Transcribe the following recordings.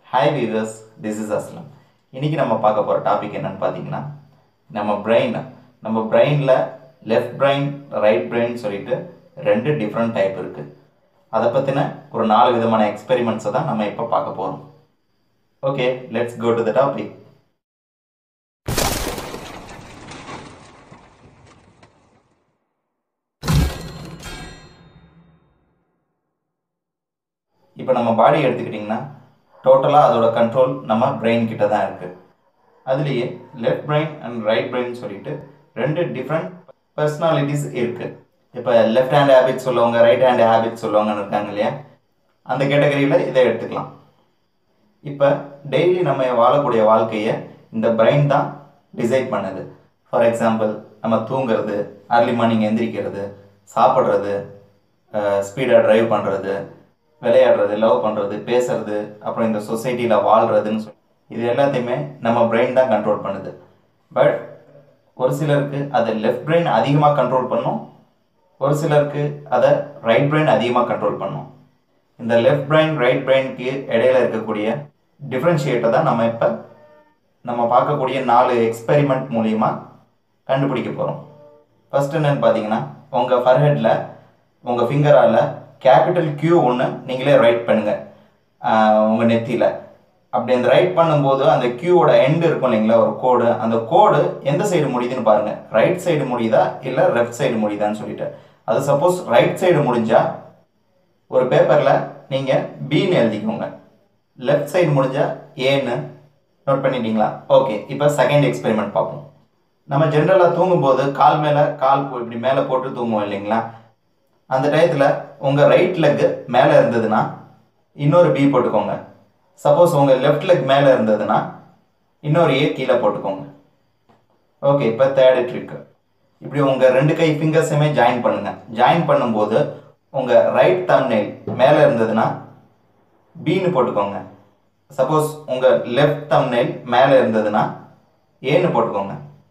hi viewers this is Aslam இன்றைக்கி நம்ம பார்க்க போகிற டாபிக் என்னன்னு பார்த்தீங்கன்னா நம்ம பிரெயின் நம்ம பிரெயினில் லெஃப்ட் பிரெயின் ரைட் பிரெயின் சொல்லிட்டு ரெண்டு டிஃப்ரெண்ட் டைப் இருக்குது அதை பற்றின ஒரு நாலு விதமான எக்ஸ்பெரிமெண்ட்ஸை தான் நம்ம இப்போ பார்க்க போகிறோம் okay let's go to the topic இப்போ நம்ம பாடி எடுத்துக்கிட்டிங்கன்னா டோட்டலாக அதோட கண்ட்ரோல் நம்ம பிரெயின் கிட்ட தான் இருக்குது அதுலேயே left brain and right brain சொல்லிட்டு ரெண்டு டிஃப்ரெண்ட் பர்சனாலிட்டிஸ் இருக்குது இப்போ லெஃப்ட் ஹேண்ட் ஹேபிட் சொல்லுவாங்க ரைட் ஹேண்ட் ஹேபிட் சொல்லுவாங்கன்னு இருக்காங்க இல்லையா அந்த கேட்டகரியில் இதை எடுத்துக்கலாம் இப்போ டெய்லி நம்ம வாழக்கூடிய வாழ்க்கையை இந்த பிரெயின் தான் டிசைட் பண்ணுது ஃபார் எக்ஸாம்பிள் நம்ம தூங்குறது அர்லி மார்னிங் எந்திரிக்கிறது சாப்பிட்றது ஸ்பீடாக ட்ரைவ் பண்ணுறது விளையாடுறது லவ் பண்ணுறது பேசுறது அப்புறம் இந்த சொசைட்டியில் வாழ்கிறதுன்னு சொல்லி இது எல்லாத்தையுமே நம்ம பிரெயின் தான் கண்ட்ரோல் பண்ணுது பட் ஒரு சிலருக்கு அதை லெஃப்ட் பிரெயின் அதிகமாக கண்ட்ரோல் பண்ணும் ஒரு சிலருக்கு அதை ரைட் பிரெயின் அதிகமாக கண்ட்ரோல் பண்ணும் இந்த லெஃப்ட் பிரெயின் ரைட் பிரெயினுக்கு இடையில இருக்கக்கூடிய டிஃப்ரென்ஷியேட்டை தான் நம்ம இப்போ நம்ம பார்க்கக்கூடிய நாலு எக்ஸ்பெரிமெண்ட் மூலிமா கண்டுபிடிக்க போகிறோம் ஃபர்ஸ்ட் என்னன்னு பார்த்தீங்கன்னா உங்கள் ஃபர்ஹெட்டில் உங்கள் ஃபிங்கரால் கேபிட்டல் கியூ ஒன்று நீங்களே ரைட் பண்ணுங்கள் உங்கள் நெத்தியில் அப்படி அந்த ரைட் பண்ணும்போது அந்த கியூவோட எண்டு இருக்கும் இல்லைங்களா ஒரு கோடு அந்த கோடு எந்த சைடு முடியுதுன்னு பாருங்கள் ரைட் சைடு முடியுதா இல்லை லெஃப்ட் சைடு முடியுதான்னு சொல்லிட்டு அது சப்போஸ் ரைட் சைடு முடிஞ்சால் ஒரு பேப்பரில் நீங்கள் பின்னு எழுதிக்கோங்க லெஃப்ட் சைடு முடிஞ்சால் ஏன்னு நோட் பண்ணிட்டீங்களா ஓகே இப்போ செகண்ட் எக்ஸ்பெரிமெண்ட் பார்ப்போம் நம்ம ஜென்ரலாக தூங்கும்போது கால் மேலே கால் போ- இப்படி மேலே போட்டு தூங்குவோம் இல்லைங்களா அந்த டயத்தில் உங்கள் ரைட் லெக்கு மேலே இருந்ததுன்னா இன்னொரு பி போட்டுக்கோங்க சப்போஸ் உங்கள் லெஃப்ட் லெக் மேலே இருந்ததுன்னா இன்னொரு ஏ கீழே போட்டுக்கோங்க ஓகே இப்போ தேர்டு ட்ரிக்கு இப்படி உங்கள் ரெண்டு கை ஃபிங்கர்ஸுமே ஜாயின் பண்ணுங்க ஜாயின் பண்ணும்போது உங்கள் ரைட் தம்ப்நெயில் மேலே இருந்ததுன்னா பின்னு போட்டுக்கோங்க சப்போஸ் உங்கள் லெஃப்ட் தம்ப்நெயில் மேலே இருந்ததுன்னா ஏன்னு போட்டுக்கோங்க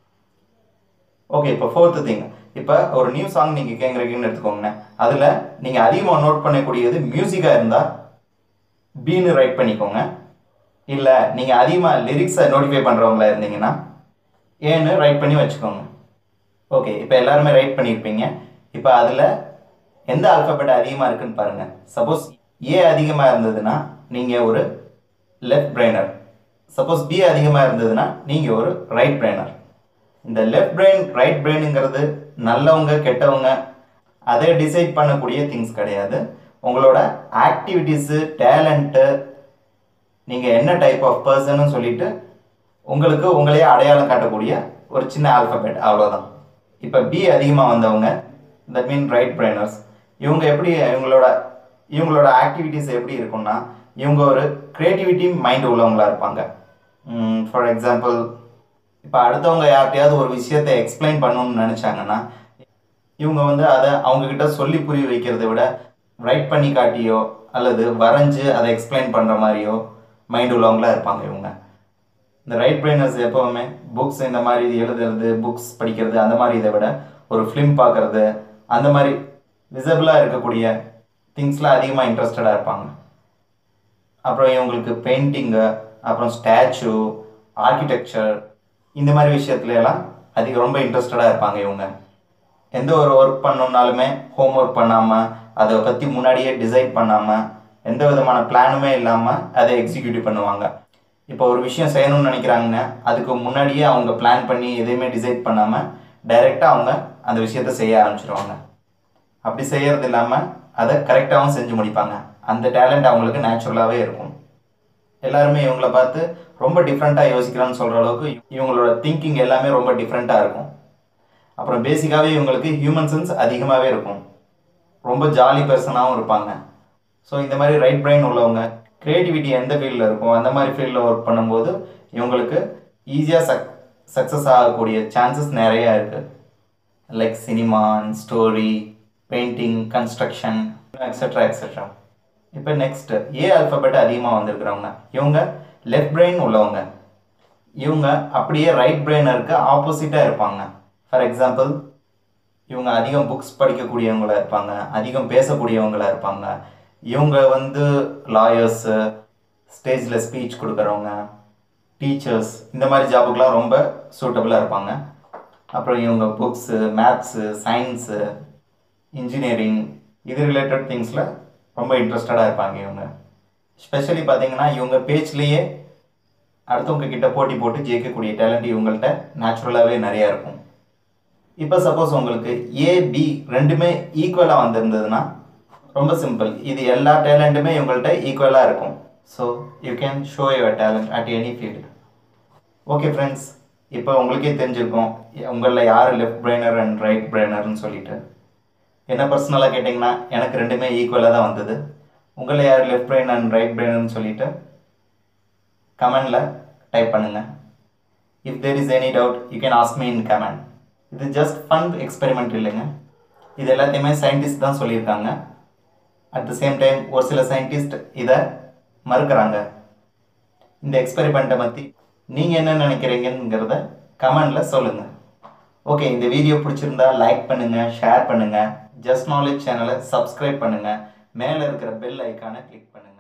ஓகே இப்போ ஃபோர்த்து திங் இப்போ ஒரு நியூ சாங் நீங்கள் கேட்குறீங்கன்னு எடுத்துக்கோங்க அதில் நீங்கள் அதிகமாக நோட் பண்ணக்கூடியது மியூசிக்காக இருந்தால் பின்னு ரைட் பண்ணிக்கோங்க இல்லை நீங்கள் அதிகமாக லிரிக்ஸை நோட்டிஃபை பண்ணுறவங்களா இருந்தீங்கன்னா ஏன்னு ரைட் பண்ணி வச்சுக்கோங்க ஓகே இப்போ எல்லாருமே ரைட் பண்ணியிருப்பீங்க இப்போ அதில் எந்த ஆல்ஃபபெட் அதிகமாக இருக்குன்னு பாருங்கள் சப்போஸ் ஏ அதிகமாக இருந்ததுன்னா நீங்கள் ஒரு லெஃப்ட் பிரெயினர் சப்போஸ் பி அதிகமாக இருந்ததுன்னா நீங்கள் ஒரு ரைட் பிரெயினர் இந்த லெஃப்ட் பிரெயின் ரைட் பிரெயினுங்கிறது நல்லவங்க கெட்டவங்க அதை டிசைட் பண்ணக்கூடிய திங்ஸ் கிடையாது உங்களோட ஆக்டிவிட்டீஸு டேலண்ட்டு நீங்கள் என்ன டைப் ஆஃப் பர்சன்னு சொல்லிட்டு உங்களுக்கு உங்களையே அடையாளம் காட்டக்கூடிய ஒரு சின்ன ஆல்ஃபபெட் அவ்வளோதான் இப்போ பி அதிகமாக வந்தவங்க தட் மீன் ரைட் பிரெயினர்ஸ் இவங்க எப்படி இவங்களோட இவங்களோட ஆக்டிவிட்டீஸ் எப்படி இருக்கும்னா இவங்க ஒரு க்ரியேட்டிவிட்டி மைண்ட் உள்ளவங்களா இருப்பாங்க ஃபார் எக்ஸாம்பிள் இப்போ அடுத்தவங்க யார்கிட்டயாவது ஒரு விஷயத்தை எக்ஸ்பிளைன் பண்ணணும்னு நினச்சாங்கன்னா இவங்க வந்து அதை அவங்கக்கிட்ட சொல்லி புரிய வைக்கிறதை விட ரைட் பண்ணி காட்டியோ அல்லது வரைஞ்சு அதை எக்ஸ்பிளைன் பண்ணுற மாதிரியோ மைண்ட் உள்ளவங்களா இருப்பாங்க இவங்க இந்த ரைட் பிரெயினர்ஸ் எப்போவுமே புக்ஸ் இந்த மாதிரி எழுதுறது புக்ஸ் படிக்கிறது அந்த மாதிரி இதை விட ஒரு ஃபிலிம் பார்க்குறது அந்த மாதிரி விசபிளாக இருக்கக்கூடிய திங்ஸில் அதிகமாக இன்ட்ரெஸ்டடாக இருப்பாங்க அப்புறம் இவங்களுக்கு பெயிண்டிங்கு அப்புறம் ஸ்டாச்சு ஆர்கிடெக்சர் இந்த மாதிரி விஷயத்துல எல்லாம் அதிக ரொம்ப இன்ட்ரெஸ்டடாக இருப்பாங்க இவங்க எந்த ஒரு ஒர்க் பண்ணோம்னாலுமே ஹோம் ஒர்க் பண்ணாமல் அதை பற்றி முன்னாடியே டிசைட் பண்ணாமல் எந்த விதமான பிளானுமே இல்லாமல் அதை எக்ஸிக்யூட்டிவ் பண்ணுவாங்க இப்போ ஒரு விஷயம் செய்யணும்னு நினைக்கிறாங்கன்னா அதுக்கு முன்னாடியே அவங்க பிளான் பண்ணி எதையுமே டிசைட் பண்ணாமல் டைரெக்டாக அவங்க அந்த விஷயத்த செய்ய ஆரம்பிச்சிருவாங்க அப்படி செய்யறது இல்லாமல் அதை கரெக்டாகவும் செஞ்சு முடிப்பாங்க அந்த டேலண்ட் அவங்களுக்கு நேச்சுரலாகவே இருக்கும் எல்லாருமே இவங்கள பார்த்து ரொம்ப டிஃப்ரெண்ட்டாக யோசிக்கிறான்னு சொல்கிற அளவுக்கு இவங்களோட திங்கிங் எல்லாமே ரொம்ப டிஃப்ரெண்ட்டாக இருக்கும் அப்புறம் பேசிக்காகவே இவங்களுக்கு ஹியூமன் சென்ஸ் அதிகமாகவே இருக்கும் ரொம்ப ஜாலி பர்சனாகவும் இருப்பாங்க ஸோ இந்த மாதிரி ரைட் பிரெயின் உள்ளவங்க க்ரியேட்டிவிட்டி எந்த ஃபீல்டில் இருக்கும் அந்த மாதிரி ஃபீல்டில் ஒர்க் பண்ணும்போது இவங்களுக்கு ஈஸியாக சக் சக்ஸஸ் ஆகக்கூடிய சான்சஸ் நிறையா இருக்குது like cinema story painting construction etcetera etcetera இப்போ நெக்ஸ்ட் ஏ ஆல்ஃபபெட் அதிகமாக வந்திருக்கிறவங்க இவங்க லெஃப்ட் பிரெயின் உள்ளவங்க இவங்க அப்படியே ரைட் பிரெயினருக்கு ஆப்போசிட்டாக இருப்பாங்க ஃபார் எக்ஸாம்பிள் இவங்க அதிகம் புக்ஸ் படிக்கக்கூடியவங்களா இருப்பாங்க அதிகம் பேசக்கூடியவங்களா இருப்பாங்க இவங்க வந்து லாயர்ஸு ஸ்டேஜில் ஸ்பீச் கொடுக்குறவங்க டீச்சர்ஸ் இந்த மாதிரி ஜாபுக்கெலாம் ரொம்ப சூட்டபுளாக இருப்பாங்க அப்புறம் இவங்க புக்ஸு மேத்ஸு சயின்ஸு இன்ஜினியரிங் இது ரிலேட்டட் திங்ஸில் ரொம்ப இன்ட்ரெஸ்டடாக இருப்பாங்க இவங்க ஸ்பெஷலி பார்த்தீங்கன்னா இவங்க பேச்சிலேயே அடுத்தவங்க கிட்ட போட்டி போட்டு ஜெயிக்கக்கூடிய டேலண்ட் இவங்கள்ட்ட நேச்சுரலாகவே நிறையா இருக்கும் இப்போ சப்போஸ் உங்களுக்கு ஏ பி ரெண்டுமே ஈக்குவலாக வந்திருந்ததுன்னா ரொம்ப சிம்பிள் இது எல்லா டேலண்ட்டுமே இவங்கள்ட்ட ஈக்குவலாக இருக்கும் so you can show your talent at any field okay friends இப்போ உங்களுக்கே தெரிஞ்சிருக்கும் உங்களில் யார் லெஃப்ட் பிரெயினர் அண்ட் ரைட் பிரெயினர்னு சொல்லிட்டு என்ன பர்சனலாக கேட்டிங்கன்னா எனக்கு ரெண்டுமே ஈக்குவலாக தான் வந்தது உங்களில் யார் லெஃப்ட் பிரெயின் அண்ட் ரைட் பிரெயினர்னு சொல்லிட்டு கமெண்டில் டைப் பண்ணுங்கள் if there is any doubt you can ask me in comment இது ஜஸ்ட் ஃபன் எக்ஸ்பெரிமெண்ட் இல்லைங்க இது எல்லாத்தையுமே சயின்டிஸ்ட் தான் சொல்லியிருக்காங்க அட் த சேம் டைம் ஒரு சில சயின்டிஸ்ட் இதை மறுக்கிறாங்க இந்த எக்ஸ்பெரிமெண்ட்டை பற்றி நீங்கள் என்ன நினைக்கிறீங்கிறத கமெண்டில் சொல்லுங்கள் ஓகே இந்த வீடியோ பிடிச்சிருந்தா லைக் பண்ணுங்கள் ஷேர் பண்ணுங்கள் ஜஸ்ட் நாலேஜ் சேனலை சப்ஸ்கிரைப் பண்ணுங்கள் மேலே இருக்கிற பெல் ஐக்கானை கிளிக் பண்ணுங்கள்